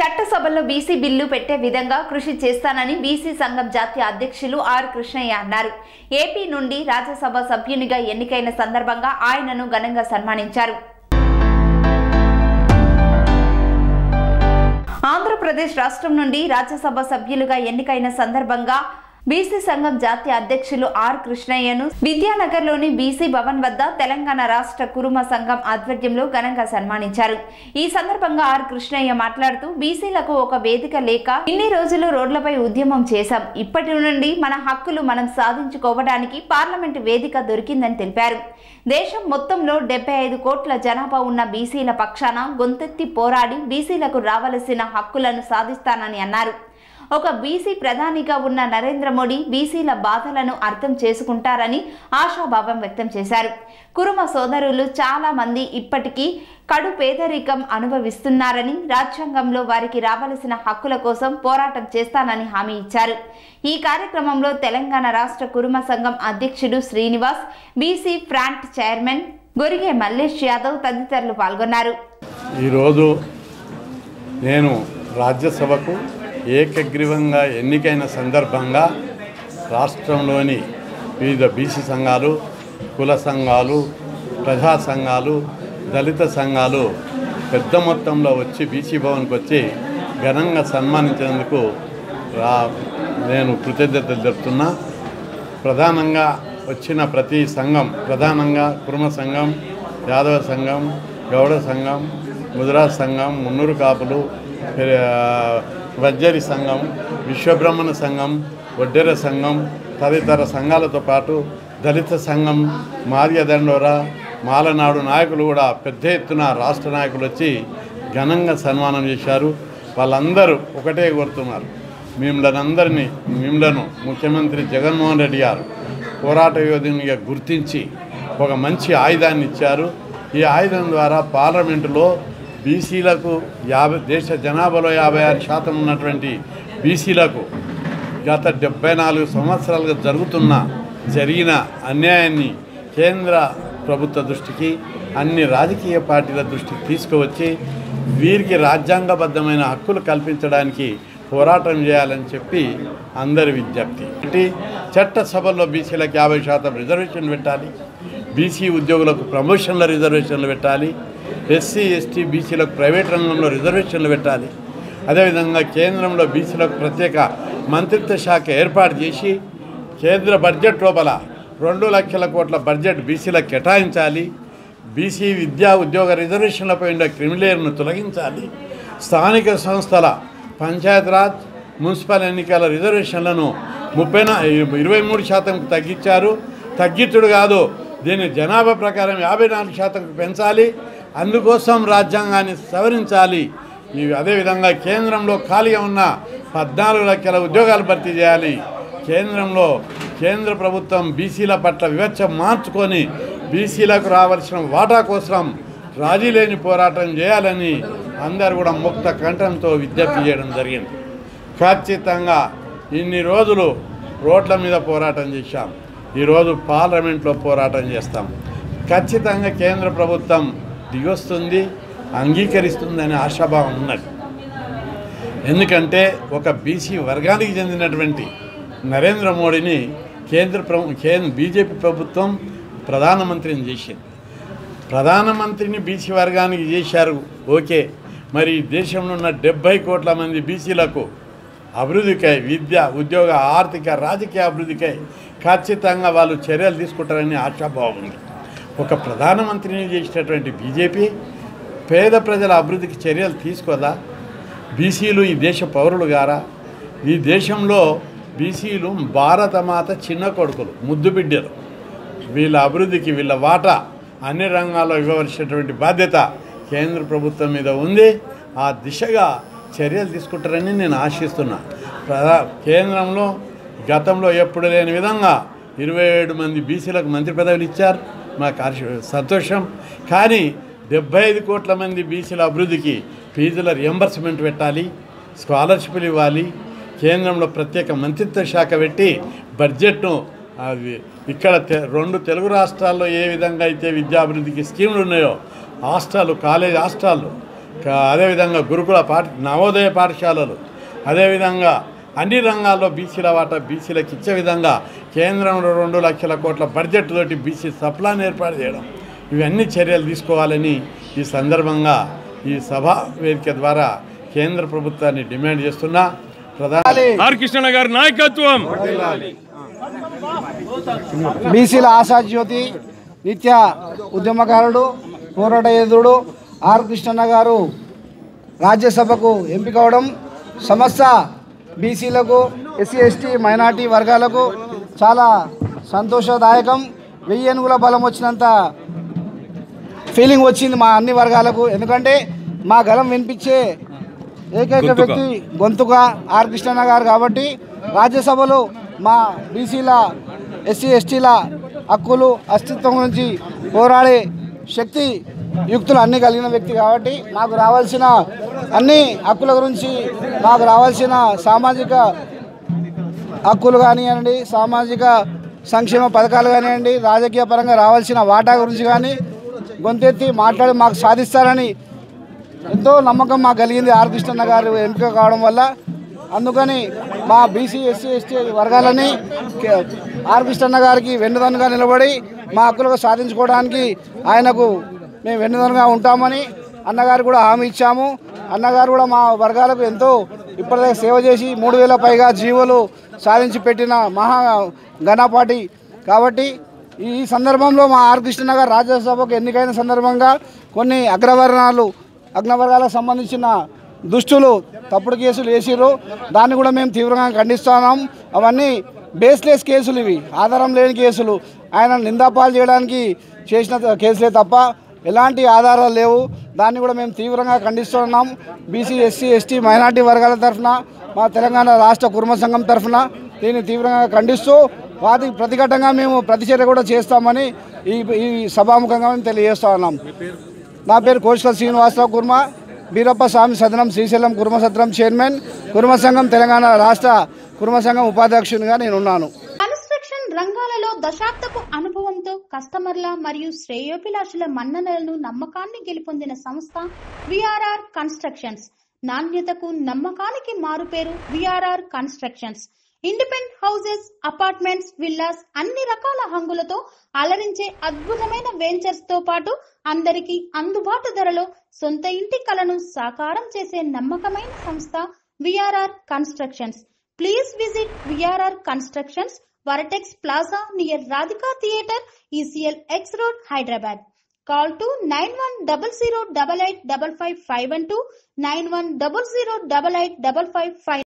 చట్టసభలో BC bill పెట్టే విధంగా కృషి చేస్తానని బీసీ సంఘం జాతీయ అధ్యక్షులు ఆర్ కృష్ణయ్య అన్నారు ఏపీ నుండి రాజ్యసభ సభ్యునిగా ఎన్నికైన సందర్భంగా ఆయనను ఘనంగా సన్మానించారు ఆంధ్రప్రదేశ్ రాష్ట్రం నుండి రాజ్యసభ సభ్యులుగా ఎన్నికైన సందర్భంగా బీసీ సంఘం జాతీయ అధ్యక్షులు ఆర్ కృష్ణయ్యను విద్యానగర్లోని బీసీ భవన్ వద్ద తెలంగాణ రాష్ట్ర కురుమ సంఘం ఆధ్వర్యంలో ఘనంగా సన్మానించారు ఈ సందర్భంగా ఆర్ కృష్ణయ్య మాట్లాడుతూ బీసీలకు ఒక వేదిక లేక ఇన్ని రోజులు రోడ్లపై ఉద్యమం చేశాం ఇప్పటి నుండి మన హక్కులు మనం సాధించుకోవడానికి పార్లమెంటు వేదిక దొరికిందని తెలిపారు దేశం మొత్తంలో డెబ్బై ఐదు కోట్ల జనాభా ఉన్న బీసీల పక్షాన గొంతెత్తి పోరాడి బీసీలకు రావలసిన హక్కులను సాధిస్తానని అన్నారు ఒక బీసీ ప్రధానిగా ఉన్న నరేంద్ర మోడీ బీసీల బాధలను అర్థం చేసుకుంటారని ఆశాభావం వ్యక్తం చేశారు కురుమ సోదరులు చాలా మంది ఇప్పటికీ కడు పేదరికం అనుభవిస్తున్నారని రాజ్యాంగంలో వారికి రావలసిన హక్కుల కోసం పోరాటం చేస్తానని హామీ ఇచ్చారు ఈ కార్యక్రమంలో తెలంగాణ రాష్ట్ర కురుమ సంఘం అధ్యక్షుడు Srinivas BC front chairman Gorige Mallesh Yadav తదితరులు పాల్గొన్నారు ఈరోజు నేను రాజ్యసభకు ఏకగ్రీవంగా ఎన్నికైన సందర్భంగా రాష్ట్రంలోని వివిధ బీసీ సంఘాలు కుల సంఘాలు ప్రజా సంఘాలు దళిత సంఘాలు పెద్ద మొత్తంలో వచ్చి బీసీ భవన్కి వచ్చి ఘనంగా సన్మానించినందుకు రా నేను కృతజ్ఞతలు చెప్తున్నా ప్రధానంగా వచ్చిన ప్రతి సంఘం ప్రధానంగా కుర్మ సంఘం యాదవ సంఘం గౌడ సంఘం ముదిరాజ్ సంఘం మున్నూరు కాపులు ఆ, వజ్జరి సంఘం విశ్వబ్రహ్మణ సంఘం వడ్డెర సంఘం తదితర సంఘాలతో పాటు దళిత సంఘం మార్యదండోరా మాలనాడు నాయకులు కూడా పెద్ద ఎత్తున రాష్ట్ర నాయకులు వచ్చి ఘనంగా సన్మానం చేశారు వాళ్ళందరూ ఒకటే కోరుతున్నారు మిమ్మల్ని అందరినీ మిమ్మలను ముఖ్యమంత్రి జగన్మోహన్ రెడ్డి గారు పోరాట యోధునిగా గుర్తించి ఒక మంచి ఆయుధాన్ని ఇచ్చారు ఈ ఆయుధం ద్వారా పార్లమెంటులో బీసీలకు యాభై దేశ జనాభాలో యాభై ఆరు శాతం ఉన్నటువంటి బీసీలకు గత డెబ్బై నాలుగు సంవత్సరాలుగా జరుగుతున్న జరిగిన అన్యాయాన్ని కేంద్ర ప్రభుత్వ దృష్టికి అన్ని రాజకీయ పార్టీల దృష్టికి తీసుకువచ్చి వీరికి రాజ్యాంగబద్ధమైన హక్కులు కల్పించడానికి పోరాటం చేయాలని చెప్పి అందరి విజ్ఞప్తి ఒకటి చట్టసభల్లో బీసీలకు యాభై శాతం రిజర్వేషన్ పెట్టాలి బీసీ ఉద్యోగులకు ప్రమోషన్ల రిజర్వేషన్లు పెట్టాలి ఎస్సీ ఎస్టీ బీసీలకు ప్రైవేట్ రంగంలో రిజర్వేషన్లు పెట్టాలి అదేవిధంగా కేంద్రంలో బీసీలకు ప్రత్యేక మంత్రిత్వ శాఖ ఏర్పాటు చేసి కేంద్ర బడ్జెట్ లోపల రెండు లక్షల కోట్ల బడ్జెట్ బీసీలకు కేటాయించాలి బీసీ విద్యా ఉద్యోగ రిజర్వేషన్లపై ఉండే క్రిమిలేయర్ను తొలగించాలి స్థానిక సంస్థల పంచాయతీరాజ్ మున్సిపల్ ఎన్నికల రిజర్వేషన్లను ముప్పై నా ఇరవై మూడు శాతంకు తగ్గించారు తగ్గించుడు కాదు దీన్ని జనాభా ప్రకారం యాభై నాలుగు శాతంకు పెంచాలి అందుకోసం రాజ్యాంగాన్ని సవరించాలి ఈ అదేవిధంగా కేంద్రంలో ఖాళీగా ఉన్న పద్నాలుగు లక్షల ఉద్యోగాలు భర్తీ చేయాలి కేంద్రంలో కేంద్ర ప్రభుత్వం బీసీల పట్ల వివక్ష మార్చుకొని బీసీలకు రావాల్సిన వాటా కోసం రాజీ లేని పోరాటం చేయాలని అందరు కూడా ముక్త కంఠంతో విజ్ఞప్తి చేయడం జరిగింది ఖచ్చితంగా ఇన్ని రోజులు రోడ్ల మీద పోరాటం చేశాం ఈరోజు పార్లమెంట్లో పోరాటం చేస్తాం ఖచ్చితంగా కేంద్ర ప్రభుత్వం దిగొస్తుంది అంగీకరిస్తుందనే ఆశాభావం ఉన్నది ఎందుకంటే ఒక బీసీ వర్గానికి చెందినటువంటి నరేంద్ర మోడీని కేంద్ర ప్రభు కేంద్ర బీజేపీ ప్రభుత్వం ప్రధానమంత్రిని చేసింది ప్రధానమంత్రిని బీసీ వర్గానికి చేశారు ఓకే మరి ఈ దేశంలో ఉన్న డెబ్బై కోట్ల మంది బీసీలకు అభివృద్ధికై విద్య ఉద్యోగ ఆర్థిక రాజకీయ అభివృద్ధికై ఖచ్చితంగా వాళ్ళు చర్యలు తీసుకుంటారని ఆశాభావం ఉంది ఒక ప్రధానమంత్రిని చేసినటువంటి బీజేపీ పేద ప్రజల అభివృద్ధికి చర్యలు తీసుకోదా బీసీలు ఈ దేశ పౌరులు గారా ఈ దేశంలో బీసీలు భారతమాత చిన్న కొడుకులు ముద్దు బిడ్డలు వీళ్ళ అభివృద్ధికి వీళ్ళ వాటా అన్ని రంగాల్లో ఇవ్వవలసినటువంటి బాధ్యత కేంద్ర ప్రభుత్వం మీద ఉంది ఆ దిశగా చర్యలు తీసుకుంటారని నేను ఆశిస్తున్నా ప్రధా కేంద్రంలో గతంలో ఎప్పుడు లేని విధంగా ఇరవై ఏడు మంది బీసీలకు మంత్రి పదవులు ఇచ్చారు మాకు హర్ష సంతోషం కానీ డెబ్బై ఐదు కోట్ల మంది బీసీల అభివృద్ధికి ఫీజుల రియంబర్స్మెంట్ పెట్టాలి స్కాలర్షిప్లు ఇవ్వాలి కేంద్రంలో ప్రత్యేక మంత్రిత్వ శాఖ పెట్టి బడ్జెట్ను అవి ఇక్కడ తె- రెండు తెలుగు రాష్ట్రాల్లో ఏ విధంగా అయితే విద్యాభివృద్ధికి స్కీములు ఉన్నాయో హాస్టల్ కాలేజ్ హాస్టల్ క- అదేవిధంగా గురుకుల పాఠ నవోదయ పాఠశాలలు అదేవిధంగా అన్ని రంగాల్లో బీసీల వాటా బీసీలకు ఇచ్చే విధంగా కేంద్రంలో రెండు లక్షల కోట్ల బడ్జెట్ తోటి బీసీ సప్లాన్ ఏర్పాటు చేయడం ఇవన్నీ చర్యలు తీసుకోవాలని ఈ సందర్భంగా ఈ సభ వేదిక ద్వారా కేంద్ర ప్రభుత్వాన్ని డిమాండ్ చేస్తున్నా ప్రధాన ఆర్ కృష్ణ గారి నాయకత్వం బీసీల ఆశాజ్యోతి నిత్య ఉద్యమకారుడు పోరాట యోధుడు ఆర్ కృష్ణన్న గారు రాజ్యసభకు ఎంపిక అవడం సమస్త బీసీలకు ఎస్సీ ఎస్టీ మైనార్టీ వర్గాలకు చాలా సంతోషదాయకం వెయ్యి ఏనుగుల బలం వచ్చినంత ఫీలింగ్ వచ్చింది మా అన్ని వర్గాలకు ఎందుకంటే మా గలం వినిపించే ఏకైక గొంతుక. వ్యక్తి గొంతుక ఆర్ కృష్ణన్న గారు కాబట్టి రాజ్యసభలో మా బీసీల ఎస్సీ ఎస్టీల హక్కులు అస్తిత్వం గురించి పోరాడే శక్తి యుక్తులు అన్ని కలిగిన వ్యక్తి కాబట్టి మాకు రావాల్సిన అన్ని హక్కుల గురించి మాకు రావాల్సిన సామాజిక హక్కులు కానివ్వండి సామాజిక సంక్షేమ పథకాలు కానివ్వండి రాజకీయ పరంగా రావాల్సిన వాటా గురించి కానీ గొంతెత్తి మాట్లాడి మాకు సాధిస్తారని ఎంతో నమ్మకం మాకు కలిగింది ఆర్ కృష్ణన్న గారు ఎంపిక కావడం వల్ల అందుకని మా బీసీ ఎస్సీ ఎస్టీ వర్గాలని కే- ఆర్ కృష్ణన్న గారికి వెన్నుదన్నుగా నిలబడి మా హక్కులకు సాధించుకోవడానికి ఆయనకు మేము వెన్నుదన్నుగా ఉంటామని అన్నగారు కూడా హామీ ఇచ్చాము అన్నగారు కూడా మా వర్గాలకు ఎంతో ఇప్పటిదాకా సేవ చేసి మూడు వేల పైగా జీవోలు సాధించి పెట్టిన మహా ఘనపాటి కాబట్టి ఈ సందర్భంలో మా ఆర్ కృష్ణ గారు రాజ్యసభకు ఎన్నికైన సందర్భంగా కొన్ని అగ్రవర్ణాలు అగ్రవర్గాలకు సంబంధించిన దుష్టులు తప్పుడు కేసులు వేసిర్రు దాన్ని కూడా మేము తీవ్రంగా ఖండిస్తున్నాం అవన్నీ బేస్లెస్ కేసులు ఇవి ఆధారం లేని కేసులు ఆయన నిందాపాలు చేయడానికి చేసిన కేసులే తప్ప ఎలాంటి ఆధారాలు లేవు దాన్ని కూడా మేము తీవ్రంగా ఖండిస్తున్నాం బీసీ ఎస్సీ ఎస్టీ మైనార్టీ వర్గాల తరఫున మా తెలంగాణ రాష్ట్ర కుర్మ సంఘం తరఫున దీన్ని తీవ్రంగా ఖండిస్తూ వాటి ప్రతిఘటంగా మేము ప్రతిచర్య కూడా చేస్తామని ఈ ఈ సభాముఖంగా మేము తెలియజేస్తా ఉన్నాం నా పేరు కోష్కల్ శ్రీనివాసరావు కుర్మ బీరప్ప స్వామి సదనం శ్రీశైలం కుర్మ సత్రం చైర్మన్ కుర్మ సంఘం తెలంగాణ రాష్ట్ర కుర్మ సంఘం ఉపాధ్యక్షునిగా నేను ఉన్నాను కన్స్ట్రక్షన్ రంగాలలో దశాబ్దపు అనుభవంతో కస్టమర్ల మరియు శ్రేయోభిలాషుల మన్ననలను నమ్మకాన్ని గెలుపొందిన సంస్థ విఆర్ఆర్ కన్స్ట్రక్షన్స్ నాణ్యతకు నమ్మకానికి మారుపేరు VRR constructions independent houses apartments villas అన్ని రకాల హంగులతో అలరించే అద్భుతమైన వెంచర్స్ తో పాటు అందరికీ అందుబాటు ధరలో సొంత ఇంటి కలను సాకారం చేసే నమ్మకమైన సంస్థ VRR constructions please visit VRR constructions Vertex plaza near Radhika theatre ECL X road Hyderabad call to nine one double zero double eight double five five one two nine one double zero double eight double five five